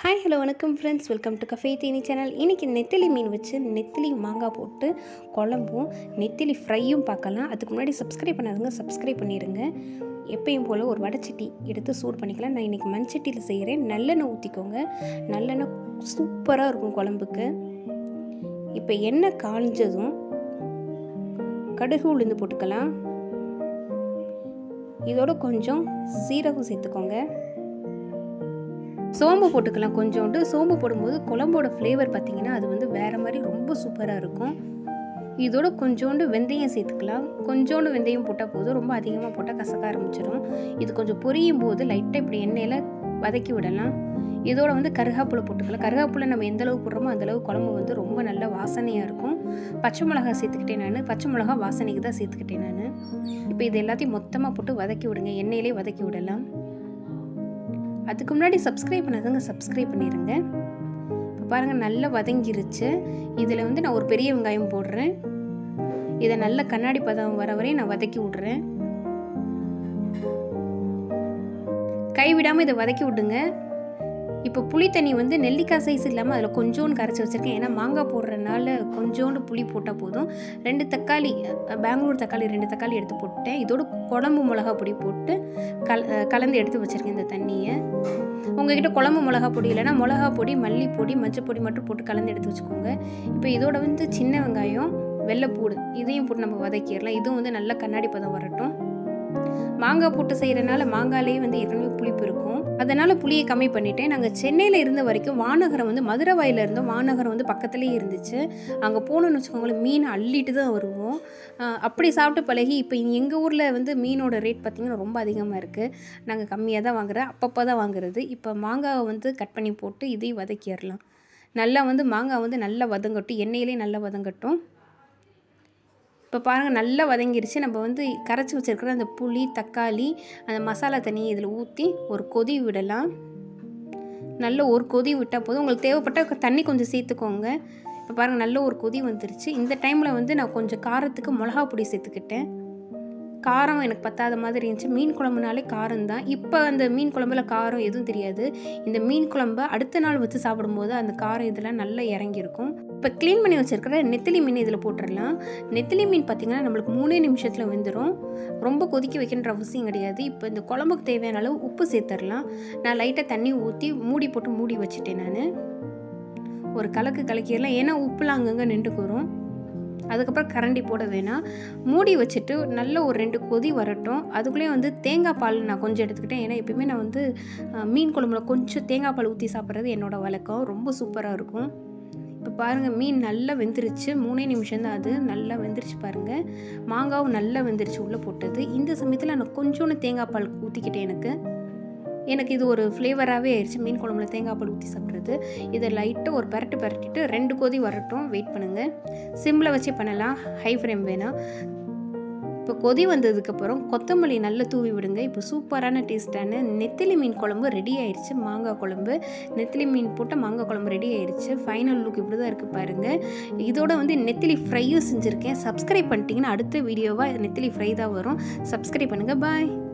hi hello வணக்கம் friends welcome to cafe Theeni channel இன்றைக்கி நெத்திலி மீன் வச்சு நெத்திலி மாங்காய் போட்டு குழம்பும் நெத்திலி ஃப்ரையும் பார்க்கலாம் அதுக்கு முன்னாடி சப்ஸ்கிரைப் பண்ணாதுங்க சப்ஸ்கிரைப் பண்ணிடுங்க எப்பயும் போல் ஒரு வடைச்சட்டி எடுத்து சூடு பண்ணிக்கலாம் நான் இன்றைக்கி மண்சட்டியில் செய்கிறேன் நல்லெண்ணெய் ஊற்றிக்கோங்க நல்லெண்ணெய் சூப்பராக இருக்கும் குழம்புக்கு இப்போ எண்ணெய் காஞ்சதும் கடுகு உளுந்து போட்டுக்கலாம் இதோட கொஞ்சம் சீரகம் சேர்த்துக்கோங்க சோம்பு போட்டுக்கலாம் கொஞ்சோண்டு சோம்பு போடும்போது குழம்போட ஃப்ளேவர் பார்த்தீங்கன்னா அது வந்து வேறு மாதிரி ரொம்ப சூப்பராக இருக்கும் இதோட கொஞ்சோண்டு வெந்தயம் சேர்த்துக்கலாம் கொஞ்சோண்டு வெந்தயம் போட்டால் போதும் ரொம்ப அதிகமாக போட்டால் கசக்க ஆரம்பிச்சிடும் இது கொஞ்சம் பொரியும் போது லைட்டாக இப்படி எண்ணெயில் வதக்கி விடலாம் இதோட வந்து கருகாப்புலை போட்டுக்கலாம் கருகாப்புலை நம்ம எந்த அளவு போடுறோமோ அந்தளவு குழம்பு வந்து ரொம்ப நல்ல வாசனையாக இருக்கும் பச்சை மிளகா சேர்த்துக்கிட்டேன் நான் பச்சை மிளகா வாசனைக்கு தான் சேர்த்துக்கிட்டேன் நான் இப்போ இது எல்லாத்தையும் மொத்தமாக போட்டு வதக்கி விடுங்க எண்ணெயிலே வதக்கி விடலாம் அதுக்கு முன்னாடி சப்ஸ்கிரைப் பண்ணாதவங்க சப்ஸ்கிரைப் பண்ணிடுங்க இப்போ பாருங்கள் நல்லா வதங்கிருச்சு இதில் வந்து நான் ஒரு பெரிய வெங்காயம் போடுறேன் இதை நல்ல கண்ணாடி பதம் வர வரையும் நான் வதக்கி விட்றேன் கைவிடாமல் இதை வதக்கி விடுங்க இப்போ புளி தண்ணி வந்து நெல்லிக்காய் சைஸ் இல்லாமல் அதில் கொஞ்சோண்டு கரைச்சி வச்சுருக்கேன் ஏன்னா மாங்காய் போடுறதுனால கொஞ்சோண்டு புளி போட்டால் போதும் ரெண்டு தக்காளி பெங்களூர் தக்காளி ரெண்டு தக்காளி எடுத்து போட்டேன் இதோட குழம்பு மிளகா பொடி போட்டு கல கலந்து எடுத்து வச்சுருக்கேன் இந்த தண்ணியை உங்ககிட்ட குழம்பு மிளகா பொடி இல்லைன்னா மிளகா பொடி மல்லிப்பொடி மஞ்சள் பொடி மட்டும் போட்டு கலந்து எடுத்து வச்சுக்கோங்க இப்போ இதோட வந்து சின்ன வெங்காயம் வெள்ளைப்பூடு இதையும் போட்டு நம்ம வதக்கிடலாம் இதுவும் வந்து நல்ல கண்ணாடி பதம் வரட்டும் மாங்காய் போட்டு செய்கிறனால மாங்காயிலேயே வந்து ஏற்கனவே புளிப்பு இருக்கும் அதனால் புளியை கம்மி பண்ணிட்டேன் நாங்கள் சென்னையில் இருந்த வரைக்கும் வானகரம் வந்து மதுரை வாயில் இருந்தோம் வானகரம் வந்து பக்கத்துலேயே இருந்துச்சு அங்கே போகணுன்னு வச்சுக்கோங்களேன் மீன் அள்ளிட்டு தான் வருவோம் அப்படி சாப்பிட்டு பழகி இப்போ எங்கள் ஊரில் வந்து மீனோட ரேட் பார்த்திங்கன்னா ரொம்ப அதிகமாக இருக்குது நாங்கள் கம்மியாக தான் வாங்குறோம் அப்பப்போ தான் வாங்குறது இப்போ மாங்காவை வந்து கட் பண்ணி போட்டு இதையும் வதக்கிடலாம் நல்லா வந்து மாங்காய் வந்து நல்லா வதங்கட்டும் எண்ணெயிலே நல்லா வதங்கட்டும் இப்போ பாருங்கள் நல்லா வதங்கிருச்சு நம்ம வந்து கரைச்சி வச்சுருக்கிற அந்த புளி தக்காளி அந்த மசாலா தண்ணியை இதில் ஊற்றி ஒரு கொதி விடலாம் நல்ல ஒரு கொதி விட்டால் போதும் உங்களுக்கு தேவைப்பட்ட தண்ணி கொஞ்சம் சேர்த்துக்கோங்க இப்போ பாருங்கள் நல்ல ஒரு கொதி வந்துருச்சு இந்த டைமில் வந்து நான் கொஞ்சம் காரத்துக்கு மிளகா பொடி சேர்த்துக்கிட்டேன் காரம் எனக்கு பத்தாத மாதிரி இருந்துச்சு மீன் குழம்புனாலே காரம் தான் இப்போ அந்த மீன் குழம்புல காரம் எதுவும் தெரியாது இந்த மீன் குழம்பை அடுத்த நாள் வச்சு சாப்பிடும்போது அந்த காரம் இதெல்லாம் நல்லா இறங்கியிருக்கும் இப்போ க்ளீன் பண்ணி வச்சுருக்கிற நெத்திலி மீன் இதில் போட்டுடலாம் நெத்திலி மீன் பார்த்திங்கன்னா நம்மளுக்கு மூணே நிமிஷத்தில் வெந்துடும் ரொம்ப கொதிக்க வைக்கின்ற அவசியம் கிடையாது இப்போ இந்த குழம்புக்கு தேவையான அளவு உப்பு சேர்த்துடலாம் நான் லைட்டாக தண்ணி ஊற்றி மூடி போட்டு மூடி வச்சுட்டேன் நான் ஒரு கலக்கு கலக்கிடலாம் ஏன்னா உப்புலாம் அங்கங்கே நின்றுக்கு வரும் அதுக்கப்புறம் கரண்டி போட வேணாம் மூடி வச்சுட்டு நல்ல ஒரு ரெண்டு கொதி வரட்டும் அதுக்குள்ளேயே வந்து தேங்காய் பால் நான் கொஞ்சம் எடுத்துக்கிட்டேன் ஏன்னா எப்பயுமே நான் வந்து மீன் குழம்புல கொஞ்சம் தேங்காய் பால் ஊற்றி சாப்பிட்றது என்னோடய வழக்கம் ரொம்ப சூப்பராக இருக்கும் இப்போ பாருங்கள் மீன் நல்லா வெந்துருச்சு மூணே நிமிஷம் தான் அது நல்லா வெந்துருச்சு பாருங்கள் மாங்காவும் நல்லா வெந்துருச்சு உள்ளே போட்டது இந்த சமயத்தில் நான் கொஞ்சோண்டு தேங்காய் பால் ஊற்றிக்கிட்டேன் எனக்கு எனக்கு இது ஒரு ஃப்ளேவராகவே ஆயிடுச்சு மீன் குழம்புல தேங்காய் பால் ஊற்றி சாப்பிட்றது இதை லைட்டாக ஒரு பரட்டு பரட்டிட்டு ரெண்டு கொதி வரட்டும் வெயிட் பண்ணுங்கள் சிம்மில் வச்சு பண்ணலாம் ஹை ஃப்ளேம் வேணாம் இப்போ கொதி வந்ததுக்கப்புறம் கொத்தமல்லி நல்லா தூவி விடுங்க இப்போ சூப்பரான டேஸ்ட்டான நெத்திலி மீன் குழம்பு ரெடி ஆயிடுச்சு மாங்காய் குழம்பு நெத்திலி மீன் போட்ட மாங்காய் குழம்பு ரெடி ஆயிடுச்சு ஃபைனல் லுக் இப்படி தான் இருக்குது பாருங்கள் இதோட வந்து நெத்திலி ஃப்ரையும் செஞ்சுருக்கேன் சப்ஸ்கிரைப் பண்ணிட்டீங்கன்னா அடுத்த வீடியோவாக நெத்திலி ஃப்ரை தான் வரும் சப்ஸ்கிரைப் பண்ணுங்கள் பாய்